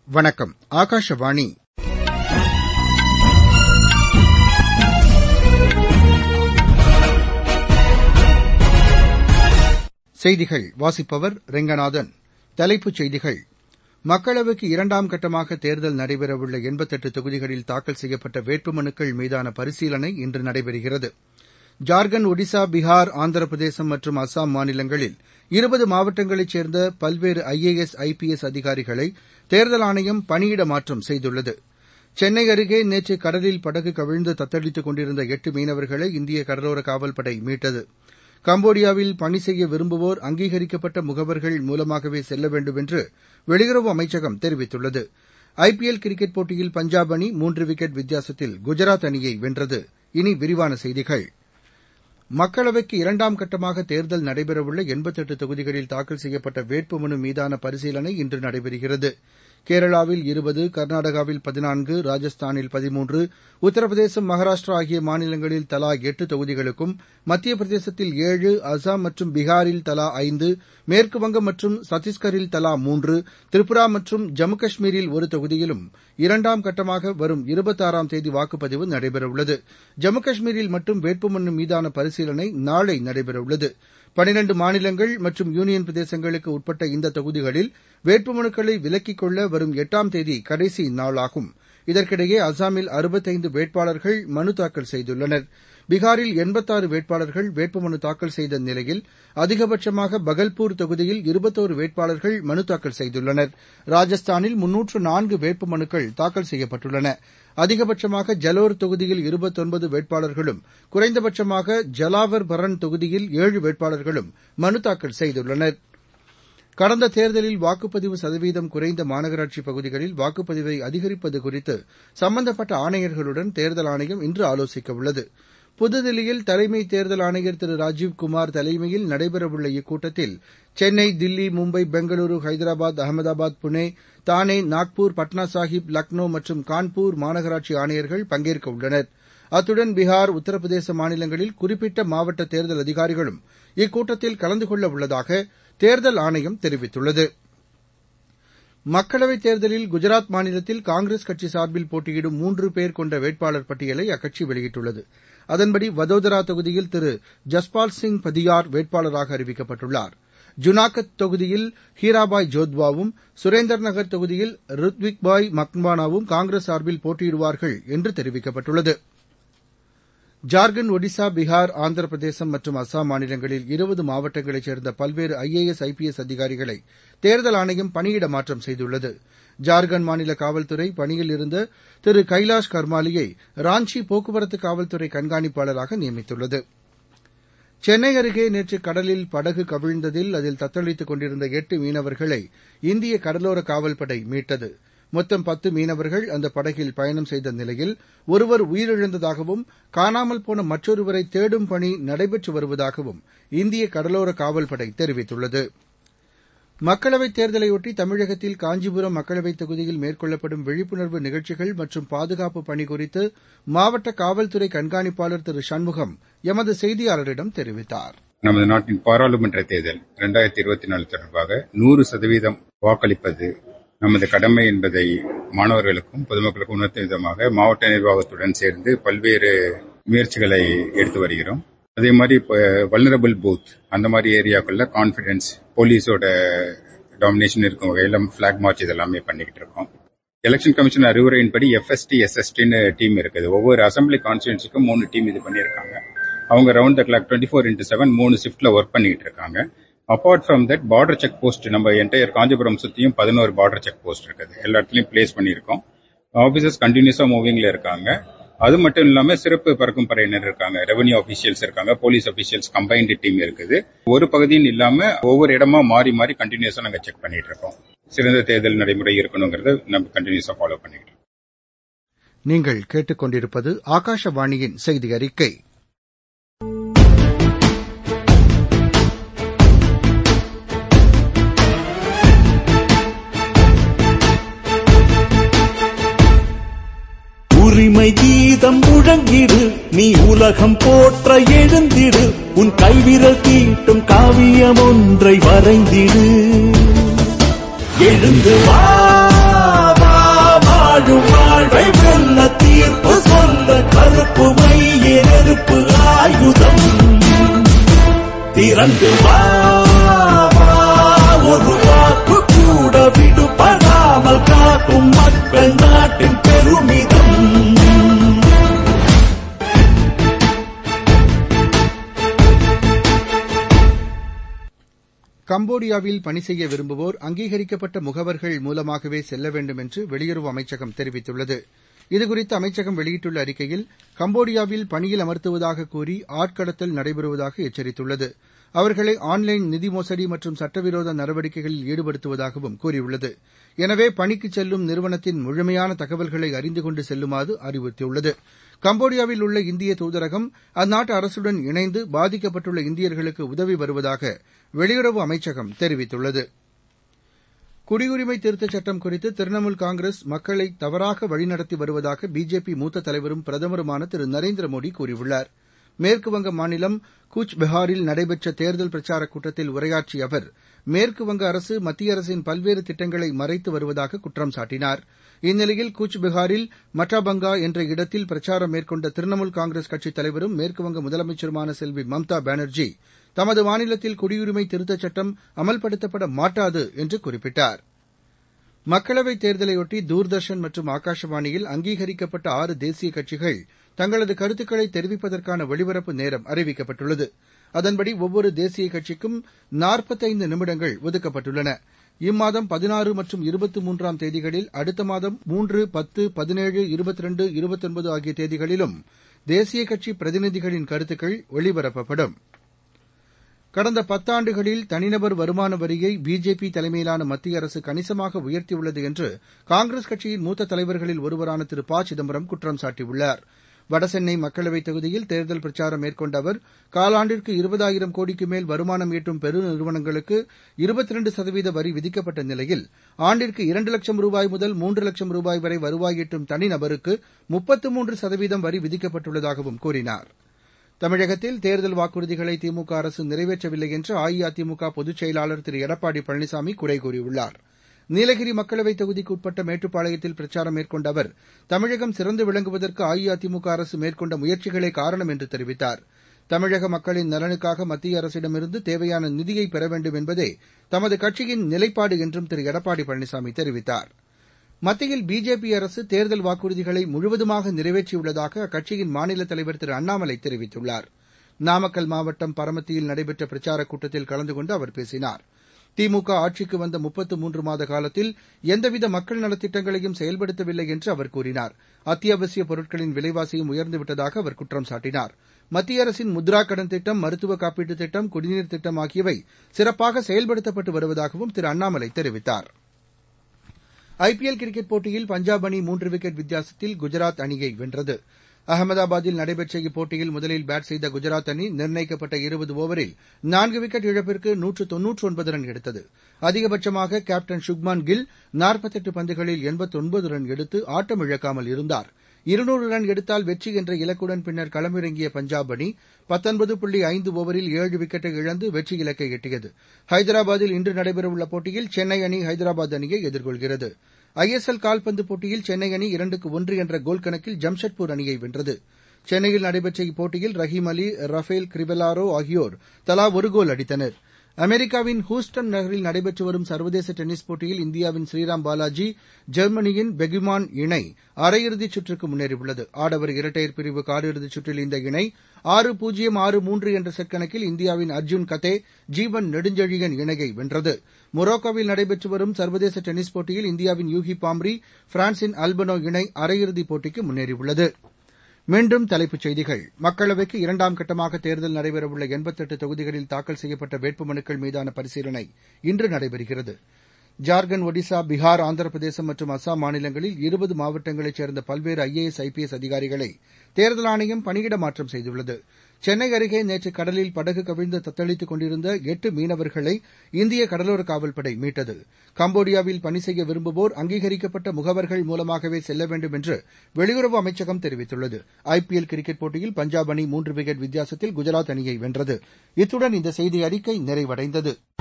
வணக்கம் ஆகாஷவாணி செய்திகள் வாசிப்பவர் ரெங்கநாதன் தலைப்புச் செய்திகள் மக்களவைக்கு இரண்டாம் கட்டமாக தேர்தல் நடைபெறவுள்ள எண்பத்தெட்டு தொகுதிகளில் தாக்கல் செய்யப்பட்ட வேட்புமனுக்கள் மீதான பரிசீலனை இன்று நடைபெறுகிறது ஜார்க்கண்ட் ஒடிசா பீகார் ஆந்திரப்பிரதேசம் மற்றும் அஸ்ஸாம் மாநிலங்களில் இருபது மாவட்டங்களைச் சேர்ந்த பல்வேறு ஐஏஎஸ் ஐபிஎஸ் அதிகாரிகளை தேர்தல் ஆணையம் பணியிட மாற்றம் செய்துள்ளது சென்னை அருகே நேற்று கடலில் படகு கவிழ்ந்து தத்தளித்துக் கொண்டிருந்த எட்டு மீனவர்களை இந்திய கடலோர காவல்படை மீட்டது கம்போடியாவில் பணி செய்ய விரும்புவோர் அங்கீகரிக்கப்பட்ட முகவர்கள் மூலமாகவே செல்ல வேண்டும் என்று வெளியுறவு அமைச்சகம் தெரிவித்துள்ளது ஐபிஎல் கிரிக்கெட் போட்டியில் பஞ்சாப் அணி மூன்று விக்கெட் வித்தியாசத்தில் குஜராத் அணியை வென்றது இனி விரிவான செய்திகள் மக்களவைக்கு இரண்டாம் கட்டமாக தேர்தல் நடைபெறவுள்ள எண்பத்தெட்டு தொகுதிகளில் தாக்கல் செய்யப்பட்ட வேட்புமனு மீதான பரிசீலனை இன்று நடைபெறுகிறது கேரளாவில் இருபது கர்நாடகாவில் பதினான்கு ராஜஸ்தானில் பதிமூன்று உத்தரப்பிரதேசம் மகாராஷ்டிரா ஆகிய மாநிலங்களில் தலா எட்டு தொகுதிகளுக்கும் மத்திய பிரதேசத்தில் ஏழு அசாம் மற்றும் பீகாரில் தலா ஐந்து மேற்குவங்கம் மற்றும் சத்தீஸ்கரில் தலா மூன்று திரிபுரா மற்றும் ஜம்மு காஷ்மீரில் ஒரு தொகுதியிலும் இரண்டாம் கட்டமாக வரும் இருபத்தாறாம் தேதி வாக்குப்பதிவு நடைபெறவுள்ளது ஜம்மு காஷ்மீரில் மட்டும் வேட்புமனு மீதான பரிசீலனை நாளை நடைபெறவுள்ளது பனிரண்டு மாநிலங்கள் மற்றும் யூனியன் பிரதேசங்களுக்கு உட்பட்ட இந்த தொகுதிகளில் வேட்புமனுக்களை விலக்கிக் கொள்ள வரும் எட்டாம் தேதி கடைசி நாளாகும் இதற்கிடையே அஸ்ஸாமில் அறுபத்தைந்து வேட்பாளர்கள் மனு தாக்கல் செய்துள்ளனர் பீகாரில் எண்பத்தாறு வேட்பாளர்கள் வேட்புமனு தாக்கல் செய்த நிலையில் அதிகபட்சமாக பகல்பூர் தொகுதியில் இருபத்தோரு வேட்பாளர்கள் மனு தாக்கல் செய்துள்ளனர் ராஜஸ்தானில் முன்னூற்று நான்கு வேட்புமனுக்கள் தாக்கல் செய்யப்பட்டுள்ளன அதிகபட்சமாக ஜலோர் தொகுதியில் இருபத்தொன்பது வேட்பாளர்களும் குறைந்தபட்சமாக ஜலாவர் பரன் தொகுதியில் ஏழு வேட்பாளர்களும் மனு தாக்கல் செய்துள்ளனர் கடந்த தேர்தலில் வாக்குப்பதிவு சதவீதம் குறைந்த மாநகராட்சி பகுதிகளில் வாக்குப்பதிவை அதிகரிப்பது குறித்து சம்பந்தப்பட்ட ஆணையர்களுடன் தேர்தல் ஆணையம் இன்று ஆலோசிக்க உள்ளது புதுதில்லியில் தலைமை தேர்தல் ஆணையர் திரு ராஜீவ்குமார் தலைமையில் நடைபெறவுள்ள இக்கூட்டத்தில் சென்னை தில்லி மும்பை பெங்களூரு ஹைதராபாத் அகமதாபாத் புனே தானே நாக்பூர் பட்னா சாஹிப் லக்னோ மற்றும் கான்பூர் மாநகராட்சி ஆணையர்கள் பங்கேற்க உள்ளனர் அத்துடன் பீகார் உத்தரப்பிரதேச மாநிலங்களில் குறிப்பிட்ட மாவட்ட தேர்தல் அதிகாரிகளும் இக்கூட்டத்தில் கலந்து கொள்ள உள்ளதாக தேர்தல் ஆணையம் தெரிவித்துள்ளது மக்களவைத் தேர்தலில் குஜராத் மாநிலத்தில் காங்கிரஸ் கட்சி சார்பில் போட்டியிடும் மூன்று பேர் கொண்ட வேட்பாளர் பட்டியலை அக்கட்சி வெளியிட்டுள்ளது அதன்படி வதோதரா தொகுதியில் திரு ஜஸ்பால் சிங் பதியார் வேட்பாளராக அறிவிக்கப்பட்டுள்ளார் ஜுனாகத் தொகுதியில் ஹீராபாய் ஜோத்வாவும் சுரேந்தர் நகர் தொகுதியில் ருத்விக்பாய் மக்வானாவும் காங்கிரஸ் சார்பில் போட்டியிடுவார்கள் என்று தெரிவிக்கப்பட்டுள்ளது ஜார்க்கண்ட் ஒடிசா பீகார் ஆந்திரப்பிரதேசம் மற்றும் அஸ்ஸாம் மாநிலங்களில் இருபது மாவட்டங்களைச் சேர்ந்த பல்வேறு ஐஏஎஸ் ஐபிஎஸ் அதிகாரிகளை தேர்தல் ஆணையம் பணியிட மாற்றம் செய்துள்ளது ஜார்க்கண்ட் மாநில காவல்துறை பணியில் இருந்த திரு கைலாஷ் கர்மாலியை ராஞ்சி போக்குவரத்து காவல்துறை கண்காணிப்பாளராக நியமித்துள்ளது சென்னை அருகே நேற்று கடலில் படகு கவிழ்ந்ததில் அதில் தத்தளித்துக் கொண்டிருந்த எட்டு மீனவர்களை இந்திய கடலோர காவல்படை மீட்டது மொத்தம் பத்து மீனவர்கள் அந்த படகில் பயணம் செய்த நிலையில் ஒருவர் உயிரிழந்ததாகவும் காணாமல் போன மற்றொருவரை தேடும் பணி நடைபெற்று வருவதாகவும் இந்திய கடலோர காவல்படை தெரிவித்துள்ளது மக்களவைத் தேர்தலையொட்டி தமிழகத்தில் காஞ்சிபுரம் மக்களவைத் தொகுதியில் மேற்கொள்ளப்படும் விழிப்புணர்வு நிகழ்ச்சிகள் மற்றும் பாதுகாப்பு பணி குறித்து மாவட்ட காவல்துறை கண்காணிப்பாளர் திரு சண்முகம் எமது செய்தியாளரிடம் தெரிவித்தார் நமது நாட்டின் பாராளுமன்ற தேர்தல் இரண்டாயிரத்தி இருபத்தி நாலு தொடர்பாக நூறு சதவீதம் வாக்களிப்பது நமது கடமை என்பதை மாணவர்களுக்கும் பொதுமக்களுக்கும் உணர்த்தும் விதமாக மாவட்ட நிர்வாகத்துடன் சேர்ந்து பல்வேறு முயற்சிகளை எடுத்து வருகிறோம் அதே மாதிரி இப்போ வல்னரபிள் பூத் அந்த மாதிரி ஏரியாக்குள்ள கான்பிடன்ஸ் போலீஸோட டாமினேஷன் இருக்கும் வகையில் பிளாக் மார்ச் இதெல்லாமே பண்ணிக்கிட்டு இருக்கோம் எலெக்ஷன் கமிஷன் அறிவுரையின்படி எஃப்எஸ்டி எஸ்எஸ்டின்னு டீம் இருக்குது ஒவ்வொரு அசம்பிளி கான்ஸ்டியூன்சிக்கும் மூணு டீம் இது பண்ணியிருக்காங்க அவங்க round the clock twenty four into seven மூணு ஷிஃப்ட்ல ஒர்க் பண்ணிட்டு இருக்காங்க apart from that border check post நம்ம என்டையர் காஞ்சிபுரம் சுத்தியும் பதினோரு பார்டர் செக் போஸ்ட் இருக்குது எல்லா இடத்துலயும் பிளேஸ் பண்ணியிருக்கோம் ஆபீசர்ஸ் கண்டினியூஸா மூவிங்ல இருக்காங்க அது மட்டும் இல்லாம சிறப்பு பறக்கும் படையினர் இருக்காங்க ரெவன்யூ அபிஷியல்ஸ் இருக்காங்க போலீஸ் அபிஷியல்ஸ் கம்பைன்டு டீம் இருக்குது ஒரு பகுதியும் இல்லாம ஒவ்வொரு இடமா மாறி மாறி கண்டினியூஸா நாங்க செக் பண்ணிட்டு இருக்கோம் சிறந்த தேர்தல் நடைமுறை இருக்கணுங்கிறத நம்ம கண்டினியூஸா ஃபாலோ பண்ணிட்டு நீங்கள் கேட்டுக்கொண்டிருப்பது ஆகாஷவாணியின் செய்தி அறிக்கை உரிமை கீதம் முழங்கிடு நீ உலகம் போற்ற எழுந்திடு உன் கைவிரல் தீட்டும் காவியம் ஒன்றை வரைந்திடு எழுந்து வா திரண்டு வா வா, ஒரு வாக்கு கூட விடுபடாமல் காக்கும் மக்கள் நாட்டின் பெருமிதம் கம்போடியாவில் பணி செய்ய விரும்புவோர் அங்கீகரிக்கப்பட்ட முகவர்கள் மூலமாகவே செல்ல வேண்டும் என்று வெளியுறவு அமைச்சகம் தெரிவித்துள்ளது இதுகுறித்து அமைச்சகம் வெளியிட்டுள்ள அறிக்கையில் கம்போடியாவில் பணியில் அமர்த்துவதாக கூறி ஆட்கடத்தல் நடைபெறுவதாக எச்சரித்துள்ளது அவர்களை ஆன்லைன் நிதி மோசடி மற்றும் சட்டவிரோத நடவடிக்கைகளில் ஈடுபடுத்துவதாகவும் கூறியுள்ளது எனவே பணிக்கு செல்லும் நிறுவனத்தின் முழுமையான தகவல்களை அறிந்து கொண்டு செல்லுமாறு அறிவுறுத்தியுள்ளது கம்போடியாவில் உள்ள இந்திய தூதரகம் அந்நாட்டு அரசுடன் இணைந்து பாதிக்கப்பட்டுள்ள இந்தியர்களுக்கு உதவி வருவதாக வெளியுறவு அமைச்சகம் தெரிவித்துள்ளது குடியுரிமை திருத்தச் சட்டம் குறித்து திரிணாமுல் காங்கிரஸ் மக்களை தவறாக வழிநடத்தி வருவதாக பிஜேபி மூத்த தலைவரும் பிரதமருமான திரு நரேந்திர மோடி கூறியுள்ளார் மேற்குவங்க மாநிலம் கூச் பெஹாரில் நடைபெற்ற தேர்தல் பிரச்சாரக் கூட்டத்தில் உரையாற்றிய அவர் மேற்குவங்க அரசு மத்திய அரசின் பல்வேறு திட்டங்களை மறைத்து வருவதாக குற்றம் சாட்டினார் இந்நிலையில் கூச் பெஹாரில் மட்டாபங்கா என்ற இடத்தில் பிரச்சாரம் மேற்கொண்ட திரிணாமுல் காங்கிரஸ் கட்சித் தலைவரும் மேற்குவங்க முதலமைச்சருமான செல்வி மம்தா பானர்ஜி தமது மாநிலத்தில் குடியுரிமை திருத்தச் சட்டம் அமல்படுத்தப்பட மாட்டாது என்று குறிப்பிட்டார் மக்களவைத் தேர்தலையொட்டி தூர்தர்ஷன் மற்றும் ஆகாஷவாணியில் அங்கீகரிக்கப்பட்ட ஆறு தேசிய கட்சிகள் தங்களது கருத்துக்களை தெரிவிப்பதற்கான ஒளிபரப்பு நேரம் அறிவிக்கப்பட்டுள்ளது அதன்படி ஒவ்வொரு தேசிய கட்சிக்கும் நாற்பத்தைந்து நிமிடங்கள் ஒதுக்கப்பட்டுள்ளன இம்மாதம் பதினாறு மற்றும் இருபத்தி மூன்றாம் தேதிகளில் அடுத்த மாதம் மூன்று பத்து பதினேழு இருபத்தி ரெண்டு இருபத்தொன்பது ஆகிய தேதிகளிலும் தேசிய கட்சி பிரதிநிதிகளின் கருத்துக்கள் ஒளிபரப்பப்படும் கடந்த பத்தாண்டுகளில் தனிநபர் வருமான வரியை பிஜேபி தலைமையிலான மத்திய அரசு கணிசமாக உயர்த்தியுள்ளது என்று காங்கிரஸ் கட்சியின் மூத்த தலைவர்களில் ஒருவரான திரு ப சிதம்பரம் குற்றம் சாட்டியுள்ளார் வடசென்னை மக்களவைத் தொகுதியில் தேர்தல் பிரச்சாரம் மேற்கொண்ட அவர் காலாண்டிற்கு இருபதாயிரம் கோடிக்கு மேல் வருமானம் ஈட்டும் பெருநிறுவனங்களுக்கு இருபத்தி இரண்டு சதவீத வரி விதிக்கப்பட்ட நிலையில் ஆண்டிற்கு இரண்டு லட்சம் ரூபாய் முதல் மூன்று லட்சம் ரூபாய் வரை வருவாய் ஈட்டும் தனிநபருக்கு முப்பத்து மூன்று சதவீதம் வரி விதிக்கப்பட்டுள்ளதாகவும் கூறினார் தமிழகத்தில் தேர்தல் வாக்குறுதிகளை திமுக அரசு நிறைவேற்றவில்லை என்று அஇஅதிமுக பொதுச் செயலாளர் திரு எடப்பாடி பழனிசாமி குறை கூறியுள்ளார் நீலகிரி மக்களவைத் தொகுதிக்கு உட்பட்ட மேட்டுப்பாளையத்தில் பிரச்சாரம் மேற்கொண்ட அவர் தமிழகம் சிறந்து விளங்குவதற்கு அஇஅதிமுக அரசு மேற்கொண்ட முயற்சிகளே காரணம் என்று தெரிவித்தார் தமிழக மக்களின் நலனுக்காக மத்திய அரசிடமிருந்து தேவையான நிதியை பெற வேண்டும் என்பதே தமது கட்சியின் நிலைப்பாடு என்றும் திரு எடப்பாடி பழனிசாமி தெரிவித்தார் மத்தியில் பிஜேபி அரசு தேர்தல் வாக்குறுதிகளை முழுவதுமாக நிறைவேற்றியுள்ளதாக அக்கட்சியின் மாநில தலைவர் திரு அண்ணாமலை தெரிவித்துள்ளார் நாமக்கல் மாவட்டம் பரமத்தியில் நடைபெற்ற பிரச்சாரக் கூட்டத்தில் கலந்து கொண்டு அவர் பேசினார் திமுக ஆட்சிக்கு வந்த முப்பத்து மூன்று மாத காலத்தில் எந்தவித மக்கள் நலத்திட்டங்களையும் செயல்படுத்தவில்லை என்று அவர் கூறினார் அத்தியாவசிய பொருட்களின் விலைவாசியும் உயர்ந்துவிட்டதாக அவர் குற்றம் சாட்டினார் மத்திய அரசின் முத்ரா கடன் திட்டம் மருத்துவ காப்பீட்டுத் திட்டம் குடிநீர் திட்டம் ஆகியவை சிறப்பாக செயல்படுத்தப்பட்டு வருவதாகவும் திரு அண்ணாமலை தெரிவித்தார் ஐபிஎல் கிரிக்கெட் போட்டியில் பஞ்சாப் அணி மூன்று விக்கெட் வித்தியாசத்தில் குஜராத் அணியை வென்றது அகமதாபாத்தில் நடைபெற்ற இப்போட்டியில் முதலில் பேட் செய்த குஜராத் அணி நிர்ணயிக்கப்பட்ட இருபது ஓவரில் நான்கு விக்கெட் இழப்பிற்கு நூற்று தொன்னூற்று ஒன்பது ரன் எடுத்தது அதிகபட்சமாக கேப்டன் சுக்மான் கில் நாற்பத்தெட்டு பந்துகளில் எண்பத்தொன்பது ரன் எடுத்து ஆட்டம் இழக்காமல் இருந்தார் இருநூறு ரன் எடுத்தால் வெற்றி என்ற இலக்குடன் பின்னர் களமிறங்கிய பஞ்சாப் அணி பத்தொன்பது புள்ளி ஐந்து ஓவரில் ஏழு விக்கெட்டை இழந்து வெற்றி இலக்கை எட்டியது ஹைதராபாத்தில் இன்று நடைபெறவுள்ள போட்டியில் சென்னை அணி ஹைதராபாத் அணியை எதிர்கொள்கிறது ஐஎஸ்எல் கால்பந்து போட்டியில் சென்னை அணி இரண்டுக்கு ஒன்று என்ற கோல் கணக்கில் ஜம்ஷெட்பூர் அணியை வென்றது சென்னையில் நடைபெற்ற இப்போட்டியில் ரஹீம் அலி ரஃபேல் கிரிபெலாரோ ஆகியோர் தலா ஒரு கோல் அடித்தனர் அமெரிக்காவின் ஹூஸ்டன் நகரில் நடைபெற்று வரும் சர்வதேச டென்னிஸ் போட்டியில் இந்தியாவின் ஸ்ரீராம் பாலாஜி ஜெர்மனியின் பெகுமான் இணை அரையிறுதிச் சுற்றுக்கு முன்னேறியுள்ளது ஆடவர் இரட்டையர் பிரிவு காலிறுதிச் சுற்றில் இந்த இணை ஆறு பூஜ்ஜியம் ஆறு மூன்று என்ற செட் கணக்கில் இந்தியாவின் அர்ஜுன் கதே ஜீவன் நெடுஞ்செழியன் இணையை வென்றது மொரோக்கோவில் நடைபெற்று வரும் சர்வதேச டென்னிஸ் போட்டியில் இந்தியாவின் யூகி பாம்ரி பிரான்சின் அல்பனோ இணை அரையிறுதிப் போட்டிக்கு முன்னேறியுள்ளது மீண்டும் தலைப்புச் செய்திகள் மக்களவைக்கு இரண்டாம் கட்டமாக தேர்தல் நடைபெறவுள்ள எண்பத்தெட்டு தொகுதிகளில் தாக்கல் செய்யப்பட்ட வேட்புமனுக்கள் மீதான பரிசீலனை இன்று நடைபெறுகிறது ஜார்க்கண்ட் ஒடிசா பீகார் ஆந்திரப்பிரதேசம் மற்றும் அஸ்ஸாம் மாநிலங்களில் இருபது மாவட்டங்களைச் சேர்ந்த பல்வேறு ஐஏஎஸ் ஐபிஎஸ் அதிகாரிகளை தேர்தல் ஆணையம் பணியிட மாற்றம் செய்துள்ளது சென்னை அருகே நேற்று கடலில் படகு கவிழ்ந்து தத்தளித்துக் கொண்டிருந்த எட்டு மீனவர்களை இந்திய கடலோர காவல்படை மீட்டது கம்போடியாவில் பணி செய்ய விரும்புவோர் அங்கீகரிக்கப்பட்ட முகவர்கள் மூலமாகவே செல்ல வேண்டும் என்று வெளியுறவு அமைச்சகம் தெரிவித்துள்ளது ஐபிஎல் கிரிக்கெட் போட்டியில் பஞ்சாப் அணி மூன்று விக்கெட் வித்தியாசத்தில் குஜராத் அணியை வென்றது இத்துடன் இந்த செய்தி அறிக்கை நிறைவடைந்தது